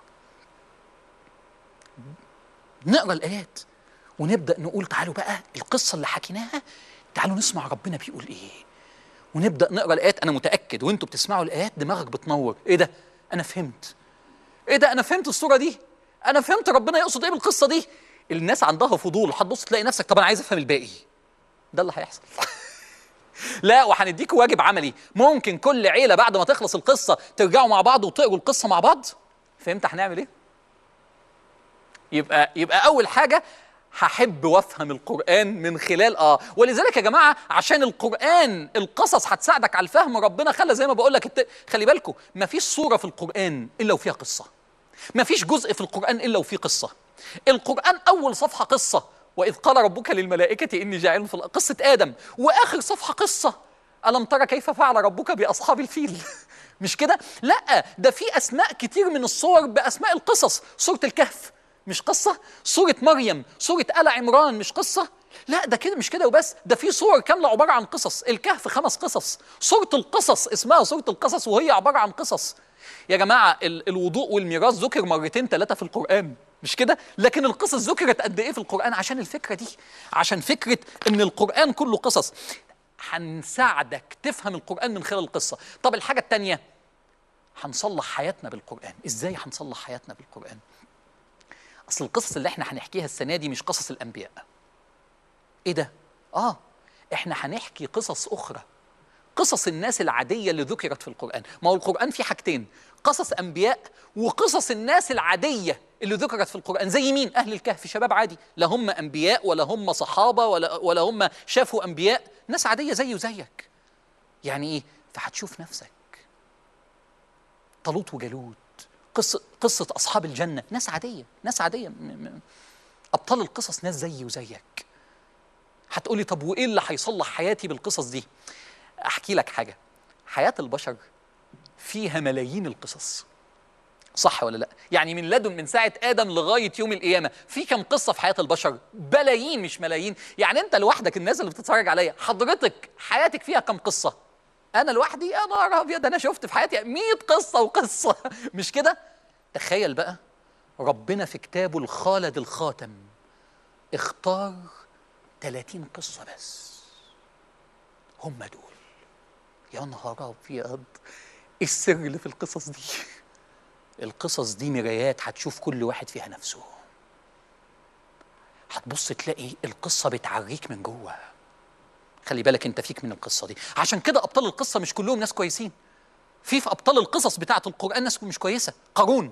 B: نقرا الايات ونبدا نقول تعالوا بقى القصه اللي حكيناها تعالوا نسمع ربنا بيقول ايه ونبدا نقرا الايات انا متاكد وانتوا بتسمعوا الايات دماغك بتنور ايه ده انا فهمت ايه ده انا فهمت الصوره دي انا فهمت ربنا يقصد ايه بالقصه دي الناس عندها فضول هتبص تلاقي نفسك طب انا عايز افهم الباقي ده اللي هيحصل لا وهنديكوا واجب عملي ممكن كل عيله بعد ما تخلص القصه ترجعوا مع بعض وتقروا القصه مع بعض فهمت هنعمل ايه يبقى يبقى اول حاجه هحب وافهم القران من خلال اه ولذلك يا جماعه عشان القران القصص هتساعدك على الفهم ربنا خلى زي ما بقول لك الت... خلي بالكم ما فيش سوره في القران الا وفيها قصه ما فيش جزء في القران الا وفيه قصه القران اول صفحه قصه واذ قال ربك للملائكه اني جاعل في الأرض قصه ادم واخر صفحه قصه الم ترى كيف فعل ربك باصحاب الفيل مش كده لا ده في اسماء كتير من الصور باسماء القصص سوره الكهف مش قصه سوره مريم سوره ال عمران مش قصه لا ده كده مش كده وبس ده في صور كامله عباره عن قصص الكهف خمس قصص سوره القصص اسمها سوره القصص وهي عباره عن قصص يا جماعه ال- الوضوء والميراث ذكر مرتين ثلاثه في القران مش كده لكن القصص ذكرت قد ايه في القران عشان الفكره دي عشان فكره ان القران كله قصص هنساعدك تفهم القران من خلال القصه طب الحاجه الثانيه هنصلح حياتنا بالقران ازاي هنصلح حياتنا بالقران اصل القصص اللي احنا هنحكيها السنه دي مش قصص الانبياء ايه ده اه احنا هنحكي قصص اخرى قصص الناس العاديه اللي ذكرت في القران ما هو القران فيه حاجتين قصص انبياء وقصص الناس العاديه اللي ذكرت في القران زي مين اهل الكهف شباب عادي لا هم انبياء ولا هم صحابه ولا ولا هم شافوا انبياء ناس عاديه زي وزيك يعني ايه فهتشوف نفسك طالوت وجالوت قصه قصه اصحاب الجنه ناس عاديه ناس عاديه م- م- ابطال القصص ناس زيي وزيك هتقولي طب وايه اللي هيصلح حياتي بالقصص دي احكي لك حاجه حياه البشر فيها ملايين القصص صح ولا لا يعني من لدن من ساعه ادم لغايه يوم القيامه في كم قصه في حياه البشر بلايين مش ملايين يعني انت لوحدك الناس اللي بتتفرج عليا حضرتك حياتك فيها كم قصه انا لوحدي يا نهار ابيض انا شفت في حياتي 100 قصه وقصه مش كده تخيل بقى ربنا في كتابه الخالد الخاتم اختار 30 قصه بس هم دول يا نهار ابيض ايه السر اللي في القصص دي القصص دي مرايات هتشوف كل واحد فيها نفسه هتبص تلاقي القصة بتعريك من جوه خلي بالك انت فيك من القصة دي عشان كده أبطال القصة مش كلهم ناس كويسين في في أبطال القصص بتاعة القرآن ناس مش كويسة قارون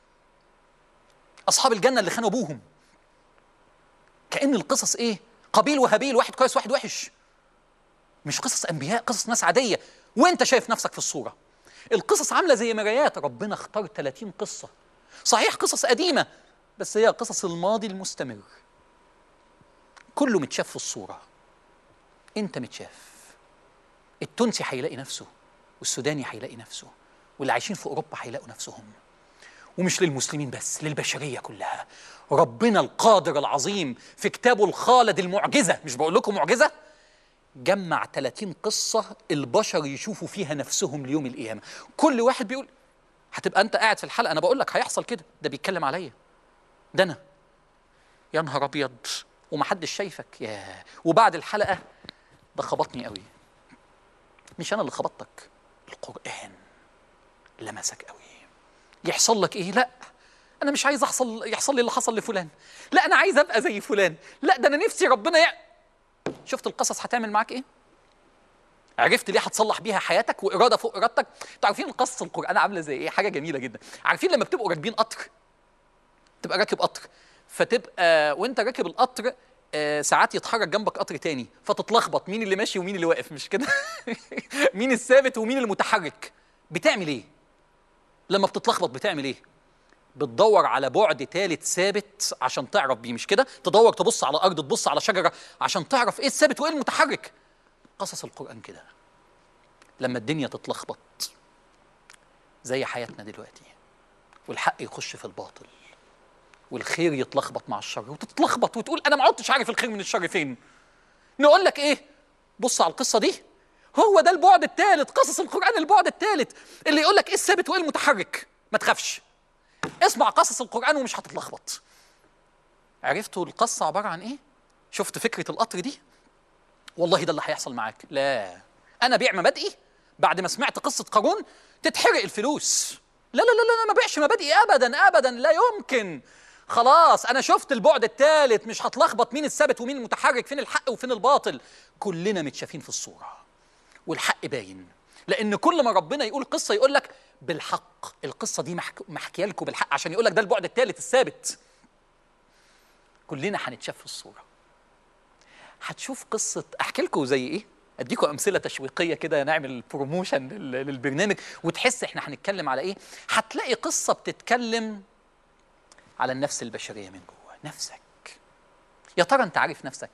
B: أصحاب الجنة اللي خانوا أبوهم كأن القصص إيه قابيل وهابيل واحد كويس واحد وحش مش قصص أنبياء قصص ناس عادية وانت شايف نفسك في الصورة القصص عامله زي مرايات ربنا اختار 30 قصه صحيح قصص قديمه بس هي قصص الماضي المستمر كله متشاف في الصوره انت متشاف التونسي هيلاقي نفسه والسوداني هيلاقي نفسه واللي عايشين في اوروبا هيلاقوا نفسهم ومش للمسلمين بس للبشريه كلها ربنا القادر العظيم في كتابه الخالد المعجزه مش بقول لكم معجزه جمع 30 قصة البشر يشوفوا فيها نفسهم ليوم القيامة كل واحد بيقول هتبقى أنت قاعد في الحلقة أنا بقول لك هيحصل كده ده بيتكلم عليا ده أنا يا نهار أبيض ومحدش شايفك يا وبعد الحلقة ده خبطني قوي مش أنا اللي خبطتك القرآن لمسك قوي يحصل لك إيه لا أنا مش عايز أحصل يحصل لي اللي حصل لفلان لا أنا عايز أبقى زي فلان لا ده أنا نفسي ربنا يع... شفت القصص هتعمل معاك ايه؟ عرفت ليه هتصلح بيها حياتك واراده فوق ارادتك؟ انتوا عارفين القصص القران عامله زي ايه؟ حاجه جميله جدا. عارفين لما بتبقوا راكبين قطر تبقى راكب قطر فتبقى وانت راكب القطر آه، ساعات يتحرك جنبك قطر تاني فتتلخبط مين اللي ماشي ومين اللي واقف مش كده؟ مين الثابت ومين المتحرك؟ بتعمل ايه؟ لما بتتلخبط بتعمل ايه؟ بتدور على بعد ثالث ثابت عشان تعرف بيه مش كده تدور تبص على ارض تبص على شجره عشان تعرف ايه الثابت وايه المتحرك قصص القران كده لما الدنيا تتلخبط زي حياتنا دلوقتي والحق يخش في الباطل والخير يتلخبط مع الشر وتتلخبط وتقول انا ما عدتش عارف الخير من الشر فين نقول لك ايه بص على القصه دي هو ده البعد الثالث قصص القران البعد الثالث اللي يقول لك ايه الثابت وايه المتحرك ما تخافش اسمع قصص القرآن ومش هتتلخبط عرفتوا القصة عبارة عن ايه؟ شفت فكرة القطر دي؟ والله ده اللي هيحصل معاك لا انا بيع مبادئي بعد ما سمعت قصه قارون تتحرق الفلوس لا لا لا لا أنا ما بيعش مبادئي ابدا ابدا لا يمكن خلاص انا شفت البعد الثالث مش هتلخبط مين الثابت ومين المتحرك فين الحق وفين الباطل كلنا متشافين في الصوره والحق باين لان كل ما ربنا يقول قصه يقول لك بالحق القصه دي محك... محكيه لكم بالحق عشان يقول لك ده البعد الثالث الثابت كلنا هنتشاف في الصوره هتشوف قصه احكي لكم زي ايه اديكم امثله تشويقيه كده نعمل بروموشن لل- للبرنامج وتحس احنا هنتكلم على ايه هتلاقي قصه بتتكلم على النفس البشريه من جوه نفسك يا ترى انت عارف نفسك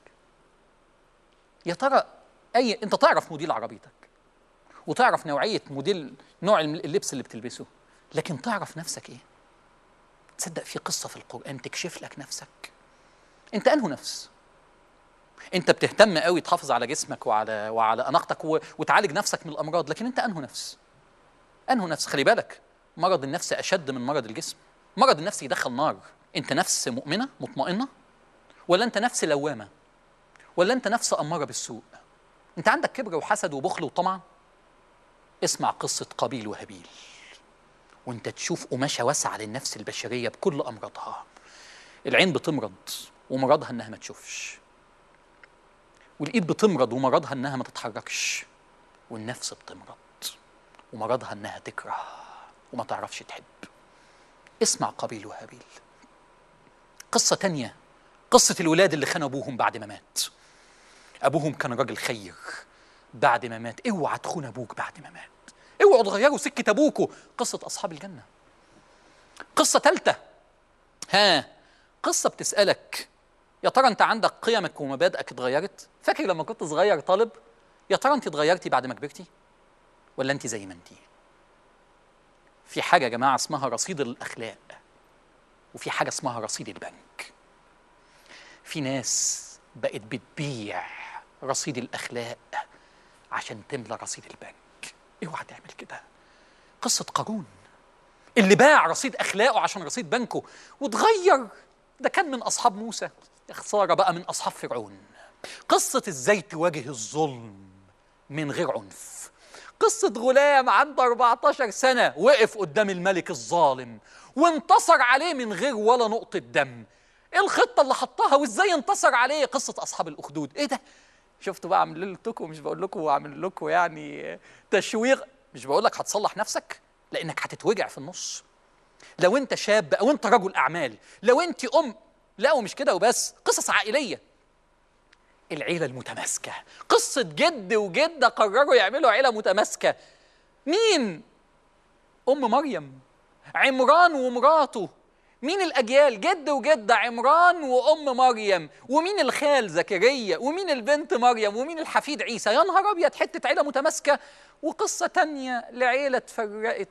B: يا ترى اي انت تعرف موديل عربيتك وتعرف نوعيه موديل نوع اللبس اللي بتلبسه لكن تعرف نفسك ايه تصدق في قصه في القران تكشف لك نفسك انت انه نفس انت بتهتم قوي تحافظ على جسمك وعلى وعلى اناقتك و... وتعالج نفسك من الامراض لكن انت انه نفس انه نفس خلي بالك مرض النفس اشد من مرض الجسم مرض النفس يدخل نار انت نفس مؤمنه مطمئنه ولا انت نفس لوامه ولا انت نفس اماره بالسوء انت عندك كبر وحسد وبخل وطمع اسمع قصه قابيل وهابيل وانت تشوف قماشه واسعه للنفس البشريه بكل امراضها العين بتمرض ومرضها انها ما تشوفش والايد بتمرض ومرضها انها ما تتحركش والنفس بتمرض ومرضها انها تكره وما تعرفش تحب اسمع قابيل وهابيل قصة تانية قصة الولاد اللي خانوا أبوهم بعد ما مات أبوهم كان راجل خير بعد ما مات اوعى تخون أبوك بعد ما مات اوعوا تغيروا سكة أبوكوا قصة أصحاب الجنة قصة تالتة ها قصة بتسألك يا ترى أنت عندك قيمك ومبادئك اتغيرت فاكر لما كنت صغير طالب يا ترى أنت اتغيرتي بعد ما كبرتي ولا أنت زي ما أنتِ في حاجة يا جماعة اسمها رصيد الأخلاق وفي حاجة اسمها رصيد البنك في ناس بقت بتبيع رصيد الأخلاق عشان تملى رصيد البنك اوعى تعمل كده قصة قارون اللي باع رصيد أخلاقه عشان رصيد بنكه وتغير ده كان من أصحاب موسى يا خسارة بقى من أصحاب فرعون قصة ازاي تواجه الظلم من غير عنف قصة غلام عنده 14 سنة وقف قدام الملك الظالم وانتصر عليه من غير ولا نقطة دم ايه الخطة اللي حطها وازاي انتصر عليه قصة أصحاب الأخدود ايه ده شفتوا بقى عامل لكم مش بقول لكم عامل لكم يعني تشويق مش بقول لك هتصلح نفسك لأنك هتتوجع في النص لو انت شاب او انت رجل اعمال لو انت ام لا ومش كده وبس قصص عائليه العيله المتماسكه قصه جد وجده قرروا يعملوا عيله متماسكه مين ام مريم عمران ومراته مين الاجيال جد وجده عمران وام مريم ومين الخال زكريا ومين البنت مريم ومين الحفيد عيسى يا نهار ابيض حته عيله متماسكه وقصه تانية لعيله اتفرقت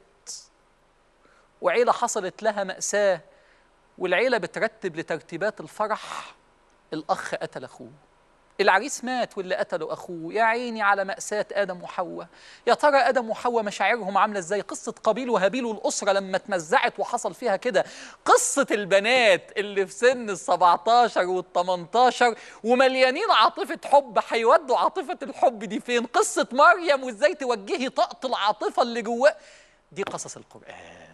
B: وعيله حصلت لها ماساه والعيله بترتب لترتيبات الفرح الاخ قتل اخوه العريس مات واللي قتله اخوه يا عيني على ماساه ادم وحواء يا ترى ادم وحواء مشاعرهم عامله ازاي قصه قابيل وهابيل والاسره لما اتمزعت وحصل فيها كده قصه البنات اللي في سن ال 17 وال 18 ومليانين عاطفه حب هيودوا عاطفه الحب دي فين قصه مريم وازاي توجهي طاقه العاطفه اللي جواه دي قصص القران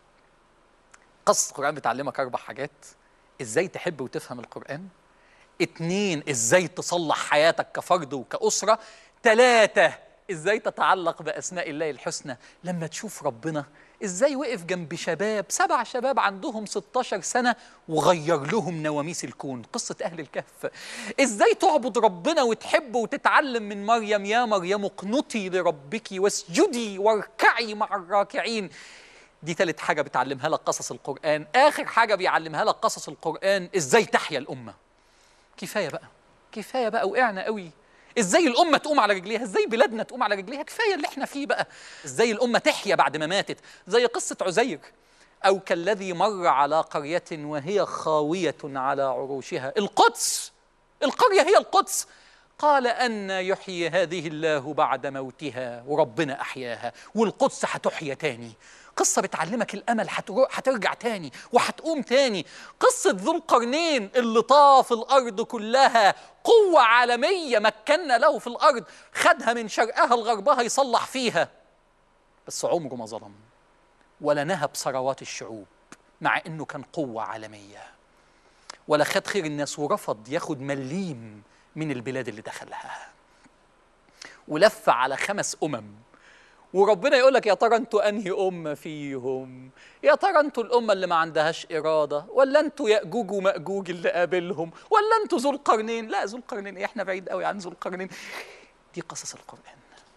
B: قصص القرآن بتعلمك أربع حاجات إزاي تحب وتفهم القرآن اتنين إزاي تصلح حياتك كفرد وكأسرة تلاتة إزاي تتعلق بأسماء الله الحسنى لما تشوف ربنا إزاي وقف جنب شباب سبع شباب عندهم 16 سنة وغير لهم نواميس الكون قصة أهل الكهف إزاي تعبد ربنا وتحب وتتعلم من مريم يا مريم اقنتي لربك واسجدي واركعي مع الراكعين دي تالت حاجة بتعلمها لك قصص القرآن آخر حاجة بيعلمها لك قصص القرآن إزاي تحيا الأمة كفاية بقى كفاية بقى وقعنا قوي إزاي الأمة تقوم على رجليها إزاي بلادنا تقوم على رجليها كفاية اللي احنا فيه بقى إزاي الأمة تحيا بعد ما ماتت زي قصة عزير أو كالذي مر على قرية وهي خاوية على عروشها القدس القرية هي القدس قال أن يحيي هذه الله بعد موتها وربنا أحياها والقدس هتحيا تاني قصة بتعلمك الأمل هتروح هترجع تاني وهتقوم تاني قصة ذو القرنين اللي طاف الأرض كلها قوة عالمية مكنا له في الأرض خدها من شرقها لغربها يصلح فيها بس عمره ما ظلم ولا نهب ثروات الشعوب مع انه كان قوه عالميه ولا خد خير الناس ورفض ياخد مليم من البلاد اللي دخلها ولف على خمس امم وربنا يقول لك يا ترى انتوا انهي امه فيهم يا ترى انتوا الامه اللي ما عندهاش اراده ولا انتوا ياجوج وماجوج اللي قابلهم ولا انتوا ذو القرنين لا ذو القرنين ايه احنا بعيد قوي عن ذو القرنين دي قصص القران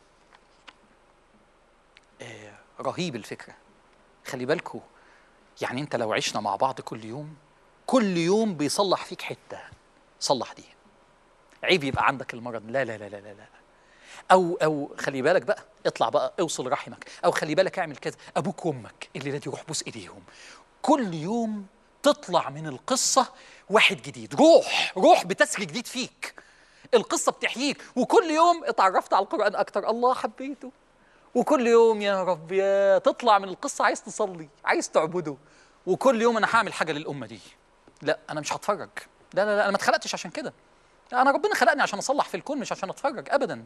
B: آه رهيب الفكره خلي بالكوا يعني انت لو عشنا مع بعض كل يوم كل يوم بيصلح فيك حته صلح دي عيب يبقى عندك المرض لا لا لا لا لا, لا. او او خلي بالك بقى اطلع بقى اوصل رحمك او خلي بالك اعمل كذا ابوك وامك اللي دي روح بوس ايديهم كل يوم تطلع من القصه واحد جديد روح روح بتسري جديد فيك القصه بتحييك وكل يوم اتعرفت على القران اكتر الله حبيته وكل يوم يا رب يا تطلع من القصه عايز تصلي عايز تعبده وكل يوم انا هعمل حاجه للامه دي لا انا مش هتفرج لا لا لا انا ما اتخلقتش عشان كده انا ربنا خلقني عشان اصلح في الكون مش عشان اتفرج ابدا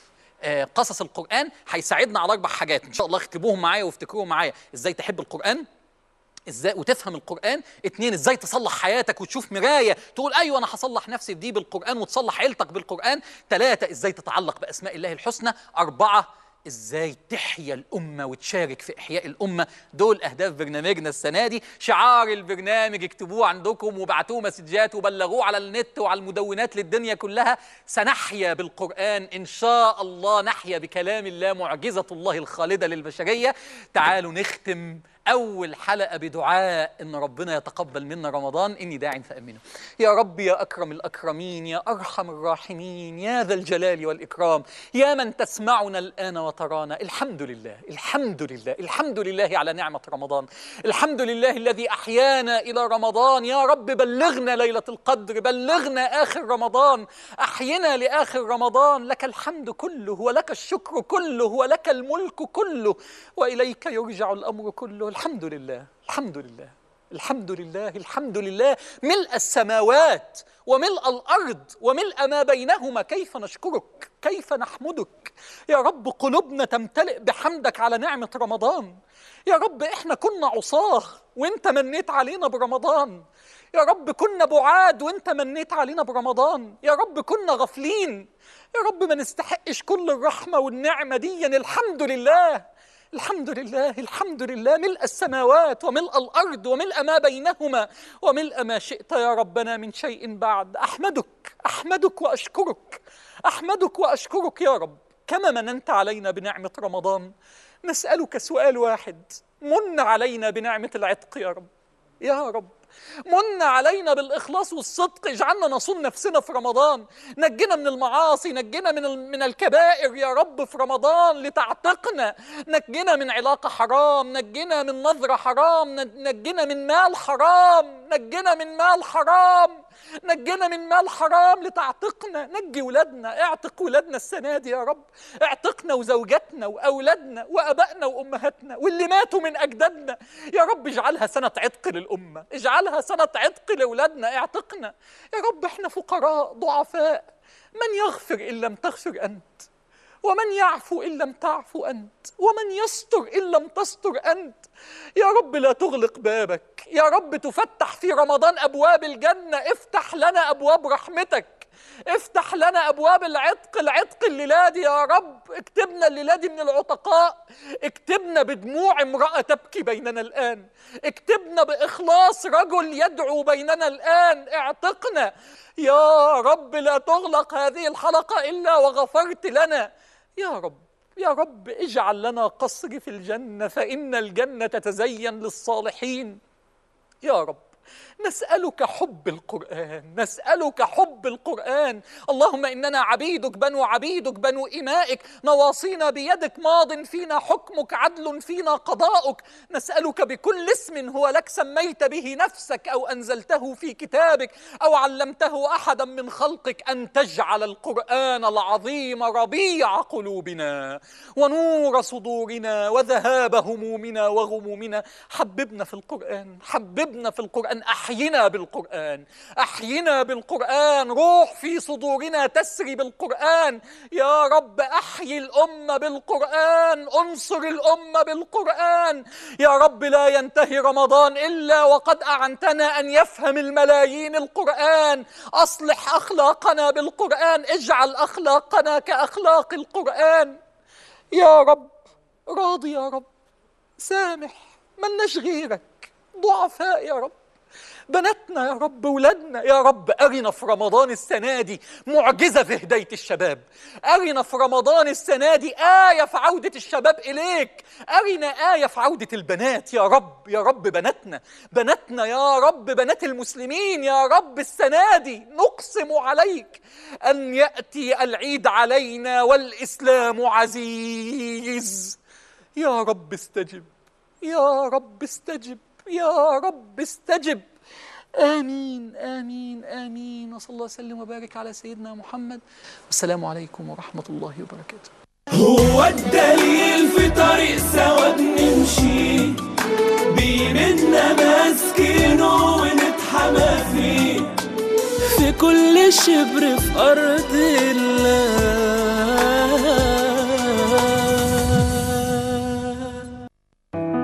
B: آه قصص القران هيساعدنا على اربع حاجات ان شاء الله اكتبوهم معايا وافتكروهم معايا ازاي تحب القران ازاي وتفهم القران اتنين ازاي تصلح حياتك وتشوف مرايه تقول ايوه انا هصلح نفسي بدي بالقران وتصلح عيلتك بالقران ثلاثه ازاي تتعلق باسماء الله الحسنى اربعه ازاي تحيا الامه وتشارك في احياء الامه دول اهداف برنامجنا السنه دي شعار البرنامج اكتبوه عندكم وابعتوه مسجات وبلغوه على النت وعلى المدونات للدنيا كلها سنحيا بالقران ان شاء الله نحيا بكلام الله معجزه الله الخالده للبشريه تعالوا نختم أول حلقة بدعاء إن ربنا يتقبل منا رمضان إني داع فأمنه يا رب يا أكرم الأكرمين يا أرحم الراحمين يا ذا الجلال والإكرام يا من تسمعنا الآن وترانا الحمد لله الحمد لله الحمد لله على نعمة رمضان الحمد لله الذي أحيانا إلى رمضان يا رب بلغنا ليلة القدر بلغنا آخر رمضان أحينا لآخر رمضان لك الحمد كله ولك الشكر كله ولك الملك كله وإليك يرجع الأمر كله الحمد لله الحمد لله الحمد لله الحمد لله ملء السماوات وملء الارض وملء ما بينهما كيف نشكرك كيف نحمدك يا رب قلوبنا تمتلئ بحمدك على نعمه رمضان يا رب احنا كنا عصاه وانت منيت علينا برمضان يا رب كنا بعاد وانت منيت علينا برمضان يا رب كنا غافلين يا رب ما نستحقش كل الرحمه والنعمه دي الحمد لله الحمد لله الحمد لله ملء السماوات وملء الارض وملء ما بينهما وملء ما شئت يا ربنا من شيء بعد احمدك احمدك واشكرك احمدك واشكرك يا رب كما مننت علينا بنعمه رمضان نسالك سؤال واحد من علينا بنعمه العتق يا رب يا رب من علينا بالإخلاص والصدق اجعلنا نصون نفسنا في رمضان نجنا من المعاصي نجنا من من الكبائر يا رب في رمضان لتعتقنا نجنا من علاقة حرام نجنا من نظرة حرام نجنا من مال حرام نجنا من مال حرام نجنا من مال حرام لتعتقنا نجي ولادنا اعتق ولادنا السنة دي يا رب اعتقنا وزوجاتنا وأولادنا وأبائنا وأمهاتنا واللي ماتوا من أجدادنا يا رب اجعلها سنة عتق للأمة اجعلها سنة عتق لأولادنا اعتقنا يا رب احنا فقراء ضعفاء من يغفر إن لم تغفر أنت ومن يعفو إن لم تعفو أنت ومن يستر إن لم تستر أنت يا رب لا تغلق بابك يا رب تفتح في رمضان أبواب الجنة افتح لنا أبواب رحمتك افتح لنا ابواب العتق العتق الليلادي يا رب اكتبنا الليلادي من العتقاء اكتبنا بدموع امراه تبكي بيننا الان اكتبنا باخلاص رجل يدعو بيننا الان اعتقنا يا رب لا تغلق هذه الحلقه الا وغفرت لنا يا رب يا رب اجعل لنا قصر في الجنه فان الجنه تتزين للصالحين يا رب نسألك حب القرآن نسألك حب القرآن اللهم إننا عبيدك بنو عبيدك بنو إمائك نواصينا بيدك ماض فينا حكمك عدل فينا قضاؤك نسألك بكل اسم هو لك سميت به نفسك أو أنزلته في كتابك أو علمته أحدا من خلقك أن تجعل القرآن العظيم ربيع قلوبنا ونور صدورنا وذهاب همومنا وغمومنا حببنا في القرآن حببنا في القرآن أحينا بالقرآن أحينا بالقرآن روح في صدورنا تسري بالقرآن يا رب أحيي الأمة بالقرآن انصر الأمة بالقرآن يا رب لا ينتهي رمضان إلا وقد أعنتنا أن يفهم الملايين القرآن أصلح أخلاقنا بالقرآن اجعل أخلاقنا كأخلاق القرآن يا رب راضي يا رب سامح ملناش غيرك ضعفاء يا رب بناتنا يا رب ولادنا يا رب أرنا في رمضان السنة دي معجزة في هداية الشباب أرنا في رمضان السنة دي آية في عودة الشباب إليك أرنا آية في عودة البنات يا رب يا رب بناتنا بناتنا يا رب بنات المسلمين يا رب السنة دي نقسم عليك أن يأتي العيد علينا والإسلام عزيز يا رب استجب يا رب استجب يا رب استجب آمين آمين آمين وصلى الله وسلم وبارك على سيدنا محمد والسلام عليكم ورحمة الله وبركاته
A: هو الدليل في طريق سوا بنمشي بيمنا ماسكينه ونتحمى فيه في كل شبر في أرض الله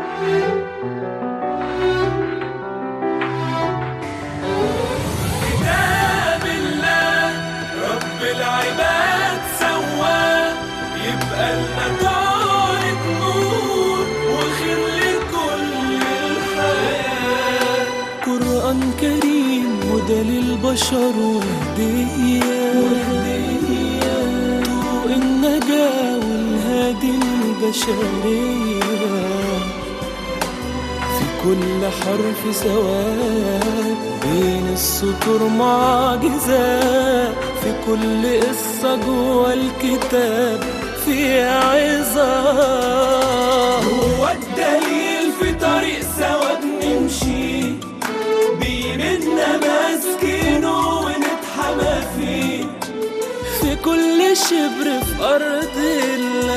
A: كتاب الله رب العباد سواه يبقى لنا طارق نور وخير لكل الحياة قرآن كريم هدى للبشر وهدية وهدية طرق النجاة والهادي البشرية في كل حرف سواد بين السطور معجزات في كل قصة جوه الكتاب في عظات هو الدليل في طريق سواد نمشي بيمنا ماسكينه ونتحمى فيه في كل شبر في أرض الله